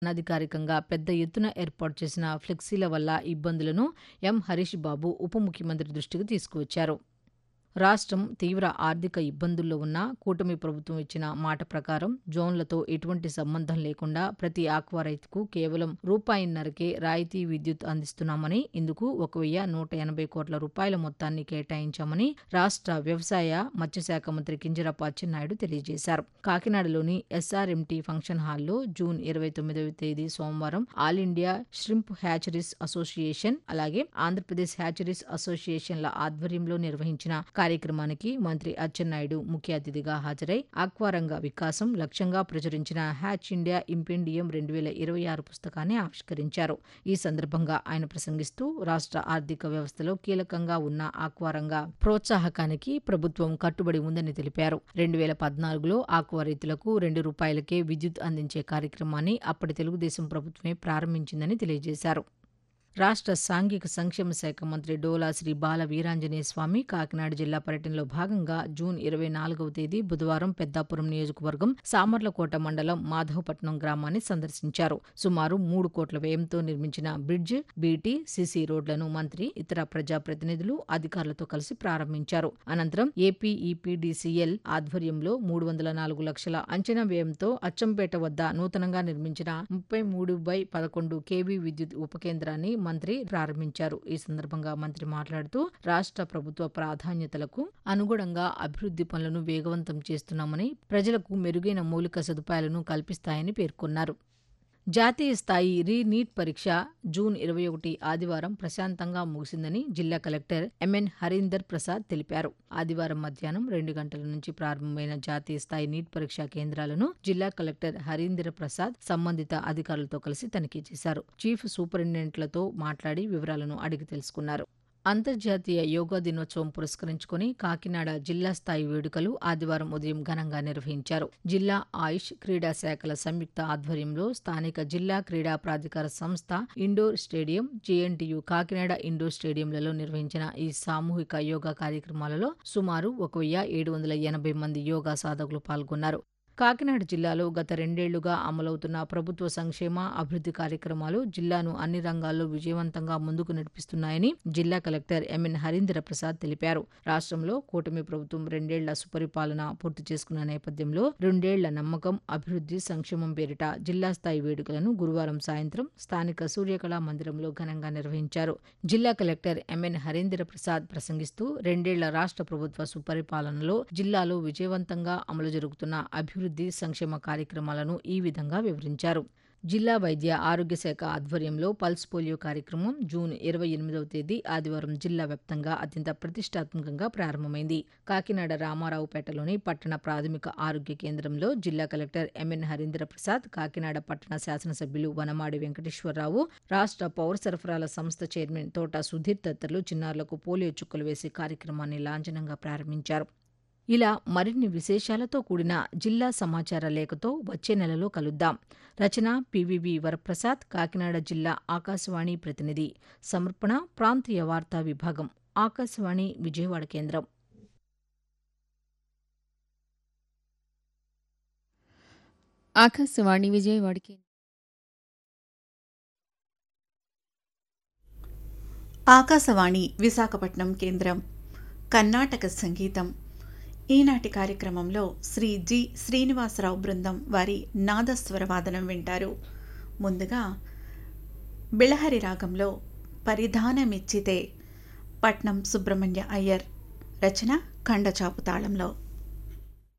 అనధికారికంగా పెద్ద ఎత్తున ఏర్పాటు చేసిన ఫ్లెక్సీల వల్ల ఇబ్బందులను ఎం హరీష్ బాబు ఉప ముఖ్యమంత్రి దృష్టికి తీసుకువచ్చారు రాష్ట్రం తీవ్ర ఆర్థిక ఇబ్బందుల్లో ఉన్న కూటమి ప్రభుత్వం ఇచ్చిన మాట ప్రకారం జోన్లతో ఎటువంటి సంబంధం లేకుండా ప్రతి ఆక్వా రైతుకు కేవలం రూపాయిన్నరకే రాయితీ విద్యుత్ అందిస్తున్నామని ఇందుకు ఒక వెయ్యి నూట ఎనభై కోట్ల రూపాయల మొత్తాన్ని కేటాయించామని రాష్ట్ర వ్యవసాయ మత్స్యశాఖ మంత్రి కింజరాపు అచ్చెన్నాయుడు తెలియజేశారు కాకినాడలోని ఎస్ఆర్ఎంటీ ఫంక్షన్ హాల్లో జూన్ ఇరవై తొమ్మిదవ తేదీ సోమవారం all India shrimp hatcheries association అలాగే ఆంధ్రప్రదేశ్ హ్యాచరీస్ అసోసియేషన్ల ఆధ్వర్యంలో నిర్వహించిన కార్యక్రమానికి మంత్రి అచ్చెన్నాయుడు ముఖ్య అతిథిగా హాజరై ఆక్వారంగ వికాసం లక్ష్యంగా ప్రచురించిన హ్యాచ్ ఇండియా ఇంపెండియం రెండు వేల ఇరవై ఆరు పుస్తకాన్ని ఆవిష్కరించారు ఈ సందర్భంగా ఆయన ప్రసంగిస్తూ రాష్ట్ర ఆర్థిక వ్యవస్థలో కీలకంగా ఉన్న ఆక్వారంగ ప్రోత్సాహకానికి ప్రభుత్వం కట్టుబడి ఉందని తెలిపారు రెండు వేల పద్నాలుగులో ఆక్వా రైతులకు రెండు రూపాయలకే విద్యుత్ అందించే కార్యక్రమాన్ని అప్పటి తెలుగుదేశం ప్రభుత్వమే ప్రారంభించిందని తెలియజేశారు రాష్ట్ర సాంఘిక సంక్షేమ శాఖ మంత్రి డోలా శ్రీ బాల వీరాంజనేయ స్వామి కాకినాడ జిల్లా పర్యటనలో భాగంగా జూన్ ఇరవై నాలుగవ తేదీ బుధవారం పెద్దాపురం నియోజకవర్గం సామర్లకోట మండలం మాధవపట్నం గ్రామాన్ని సందర్శించారు సుమారు మూడు కోట్ల వ్యయంతో నిర్మించిన బ్రిడ్జ్ బీటీ సిసి రోడ్లను మంత్రి ఇతర ప్రజాప్రతినిధులు అధికారులతో కలిసి ప్రారంభించారు అనంతరం ఏపీఈపీడీసీఎల్ ఆధ్వర్యంలో మూడు వందల నాలుగు లక్షల అంచనా వ్యయంతో అచ్చంపేట వద్ద నూతనంగా నిర్మించిన ముప్పై మూడు బై పదకొండు కేవీ విద్యుత్ ఉపకేంద్రాన్ని మంత్రి ప్రారంభించారు ఈ సందర్భంగా మంత్రి మాట్లాడుతూ రాష్ట్ర ప్రభుత్వ ప్రాధాన్యతలకు అనుగుణంగా అభివృద్ధి పనులను వేగవంతం చేస్తున్నామని ప్రజలకు మెరుగైన మౌలిక సదుపాయాలను కల్పిస్తాయని పేర్కొన్నారు జాతీయ స్థాయి రీ నీట్ పరీక్ష జూన్ ఇరవై ఒకటి ఆదివారం ప్రశాంతంగా ముగిసిందని జిల్లా కలెక్టర్ ఎంఎన్ హరీందర్ ప్రసాద్ తెలిపారు ఆదివారం మధ్యాహ్నం రెండు గంటల నుంచి ప్రారంభమైన జాతీయ స్థాయి నీట్ పరీక్షా కేంద్రాలను జిల్లా కలెక్టర్ హరీందర్ ప్రసాద్ సంబంధిత అధికారులతో కలిసి తనిఖీ చేశారు చీఫ్ సూపరింటెండెంట్లతో మాట్లాడి వివరాలను అడిగి తెలుసుకున్నారు అంతర్జాతీయ యోగా దినోత్సవం పురస్కరించుకుని కాకినాడ జిల్లా స్థాయి వేడుకలు ఆదివారం ఉదయం ఘనంగా నిర్వహించారు జిల్లా ఆయుష్ క్రీడా శాఖల సంయుక్త ఆధ్వర్యంలో స్థానిక జిల్లా క్రీడా ప్రాధికార సంస్థ indoor stadium JNTU Kakinada indoor స్టేడియంలలో నిర్వహించిన ఈ సామూహిక యోగా కార్యక్రమాలలో సుమారు ఒక వెయ్యి ఏడు వందల ఎనభై మంది యోగా సాధకులు పాల్గొన్నారు కాకినాడ జిల్లాలో గత రెండేళ్లుగా అమలవుతున్న ప్రభుత్వ సంక్షేమ అభివృద్ధి కార్యక్రమాలు జిల్లాను అన్ని రంగాల్లో విజయవంతంగా ముందుకు నడిపిస్తున్నాయని జిల్లా కలెక్టర్ ఎంఎన్ హరీంద్ర ప్రసాద్ తెలిపారు రాష్ట్రంలో కూటమి ప్రభుత్వం రెండేళ్ల సుపరిపాలన పూర్తి చేసుకున్న నేపథ్యంలో రెండేళ్ల నమ్మకం అభివృద్ధి సంక్షేమం పేరిట జిల్లా స్థాయి వేడుకలను గురువారం సాయంత్రం స్థానిక సూర్యకళా మందిరంలో ఘనంగా నిర్వహించారు జిల్లా కలెక్టర్ ఎంఎన్ హరీంద్ర ప్రసాద్ ప్రసంగిస్తూ రెండేళ్ల రాష్ట్ర ప్రభుత్వ సుపరిపాలనలో జిల్లాలో విజయవంతంగా అమలు జరుగుతున్న అభివృద్ధి అభివృద్ధి సంక్షేమ కార్యక్రమాలను ఈ విధంగా వివరించారు జిల్లా వైద్య ఆరోగ్య శాఖ ఆధ్వర్యంలో పల్స్ పోలియో కార్యక్రమం జూన్ ఇరవై ఎనిమిదవ తేదీ ఆదివారం జిల్లా వ్యాప్తంగా అత్యంత ప్రతిష్టాత్మకంగా ప్రారంభమైంది కాకినాడ రామారావుపేటలోని పట్టణ ప్రాథమిక ఆరోగ్య కేంద్రంలో జిల్లా కలెక్టర్ ఎంఎన్ హరీంద్ర ప్రసాద్ కాకినాడ పట్టణ శాసనసభ్యులు వనమాడి వెంకటేశ్వరరావు రాష్ట్ర పౌర సరఫరాల సంస్థ చైర్మన్ తోట సుధీర్ తదితరులు చిన్నారులకు పోలియో చుక్కలు వేసి కార్యక్రమాన్ని లాంఛనంగా ప్రారంభించారు ఇలా మరిన్ని విశేషాలతో కూడిన జిల్లా సమాచార లేఖతో వచ్చే నెలలో కలుద్దాం రచన పివివి వరప్రసాద్ కాకినాడ జిల్లా ఆకాశవాణి ప్రతినిధి సమర్పణ ప్రాంతీయ వార్తా విభాగం ఆకాశవాణి విజయవాడ కేంద్రం ఆకాశవాణి విజయవాడకి ఆకాశవాణి విశాఖపట్నం కేంద్రం కర్ణాటక సంగీతం ఈనాటి కార్యక్రమంలో శ్రీ జి శ్రీనివాసరావు బృందం వారి నాదస్వర వాదనం వింటారు ముందుగా బిళహరి రాగంలో పరిధానమిచ్చితే పట్నం సుబ్రహ్మణ్య అయ్యర్ రచన ఖండచాపు తాళంలో